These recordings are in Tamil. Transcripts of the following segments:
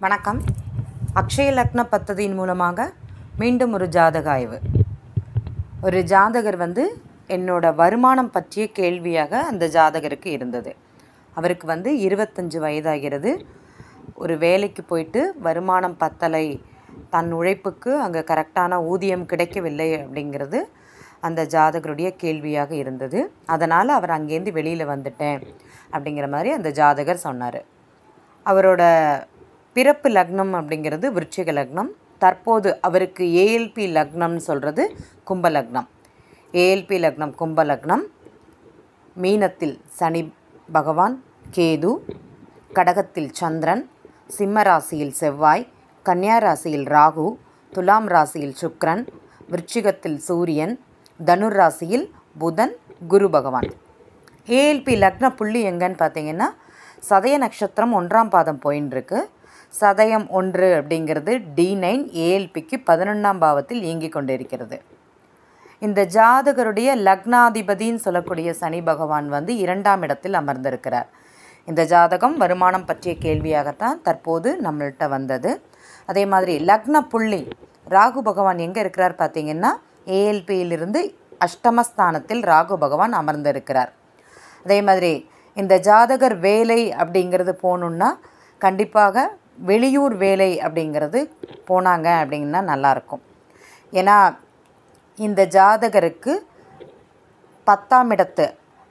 வணக்கம் அக்ஷய லக்ன பத்ததியின் மூலமாக மீண்டும் ஒரு ஜாதக ஆய்வு ஒரு ஜாதகர் வந்து என்னோட வருமானம் பற்றிய கேள்வியாக அந்த ஜாதகருக்கு இருந்தது அவருக்கு வந்து இருபத்தஞ்சு வயதாகிறது ஒரு வேலைக்கு போயிட்டு வருமானம் பத்தலை தன் உழைப்புக்கு அங்கே கரெக்டான ஊதியம் கிடைக்கவில்லை அப்படிங்கிறது அந்த ஜாதகருடைய கேள்வியாக இருந்தது அதனால் அவர் அங்கேருந்து வெளியில் வந்துட்டேன் அப்படிங்கிற மாதிரி அந்த ஜாதகர் சொன்னார் அவரோட பிறப்பு லக்னம் அப்படிங்கிறது விருச்சிக லக்னம் தற்போது அவருக்கு ஏஎல்பி லக்னம்னு சொல்கிறது கும்ப லக்னம் ஏஎல்பி லக்னம் கும்ப லக்னம் மீனத்தில் சனி பகவான் கேது கடகத்தில் சந்திரன் சிம்ம ராசியில் செவ்வாய் கன்னியா ராசியில் ராகு துலாம் ராசியில் சுக்கிரன் விருச்சிகத்தில் சூரியன் தனுர் ராசியில் புதன் குரு பகவான் ஏஎல்பி லக்ன புள்ளி எங்கன்னு பார்த்தீங்கன்னா சதய நட்சத்திரம் ஒன்றாம் பாதம் போயின்னு இருக்கு சதயம் ஒன்று அப்படிங்கிறது டி நைன் ஏஎல்பிக்கு பதினொன்றாம் பாவத்தில் இயங்கி கொண்டிருக்கிறது இந்த ஜாதகருடைய லக்னாதிபதின்னு சொல்லக்கூடிய சனி பகவான் வந்து இரண்டாம் இடத்தில் அமர்ந்திருக்கிறார் இந்த ஜாதகம் வருமானம் பற்றிய கேள்வியாகத்தான் தற்போது நம்மள்கிட்ட வந்தது அதே மாதிரி லக்ன புள்ளி ராகு பகவான் எங்கே இருக்கிறார் பார்த்தீங்கன்னா ஏஎல்பியிலிருந்து அஷ்டமஸ்தானத்தில் ராகு பகவான் அமர்ந்திருக்கிறார் அதே மாதிரி இந்த ஜாதகர் வேலை அப்படிங்கிறது போகணுன்னா கண்டிப்பாக வெளியூர் வேலை அப்படிங்கிறது போனாங்க அப்படின்னா நல்லாயிருக்கும் ஏன்னா இந்த ஜாதகருக்கு பத்தாம் இடத்து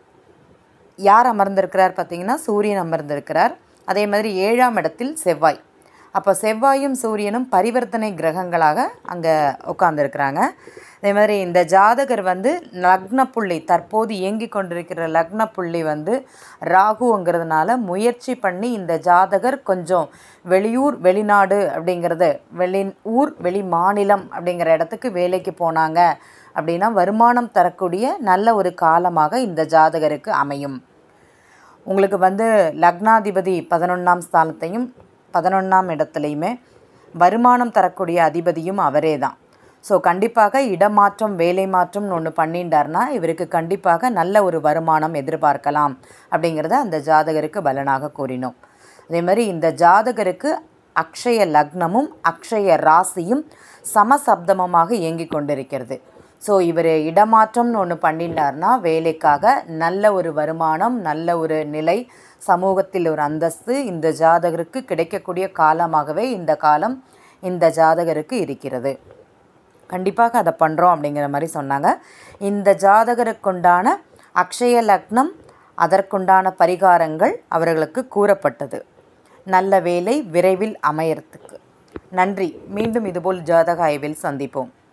யார் அமர்ந்திருக்கிறார் பார்த்தீங்கன்னா சூரியன் அமர்ந்திருக்கிறார் அதே மாதிரி ஏழாம் இடத்தில் செவ்வாய் அப்போ செவ்வாயும் சூரியனும் பரிவர்த்தனை கிரகங்களாக அங்கே உட்காந்துருக்குறாங்க அதே மாதிரி இந்த ஜாதகர் வந்து லக்ன புள்ளி தற்போது இயங்கி கொண்டிருக்கிற லக்ன புள்ளி வந்து ராகுங்கிறதுனால முயற்சி பண்ணி இந்த ஜாதகர் கொஞ்சம் வெளியூர் வெளிநாடு அப்படிங்கிறது வெளி ஊர் வெளி மாநிலம் அப்படிங்கிற இடத்துக்கு வேலைக்கு போனாங்க அப்படின்னா வருமானம் தரக்கூடிய நல்ல ஒரு காலமாக இந்த ஜாதகருக்கு அமையும் உங்களுக்கு வந்து லக்னாதிபதி பதினொன்றாம் ஸ்தானத்தையும் பதினொன்றாம் இடத்துலையுமே வருமானம் தரக்கூடிய அதிபதியும் அவரே தான் ஸோ கண்டிப்பாக இடமாற்றம் வேலை மாற்றம்னு ஒன்று பண்ணிட்டார்னா இவருக்கு கண்டிப்பாக நல்ல ஒரு வருமானம் எதிர்பார்க்கலாம் அப்படிங்கிறத அந்த ஜாதகருக்கு பலனாக கூறினோம் அதே மாதிரி இந்த ஜாதகருக்கு அக்ஷய லக்னமும் அக்ஷய ராசியும் சமசப்தமமாக இயங்கி கொண்டிருக்கிறது ஸோ இவர் இடமாற்றம்னு ஒன்று பண்ணிட்டார்னா வேலைக்காக நல்ல ஒரு வருமானம் நல்ல ஒரு நிலை சமூகத்தில் ஒரு அந்தஸ்து இந்த ஜாதகருக்கு கிடைக்கக்கூடிய காலமாகவே இந்த காலம் இந்த ஜாதகருக்கு இருக்கிறது கண்டிப்பாக அதை பண்ணுறோம் அப்படிங்கிற மாதிரி சொன்னாங்க இந்த ஜாதகருக்குண்டான அக்ஷய லக்னம் அதற்குண்டான பரிகாரங்கள் அவர்களுக்கு கூறப்பட்டது நல்ல வேலை விரைவில் அமையறதுக்கு நன்றி மீண்டும் இதுபோல் ஜாதக ஆய்வில் சந்திப்போம்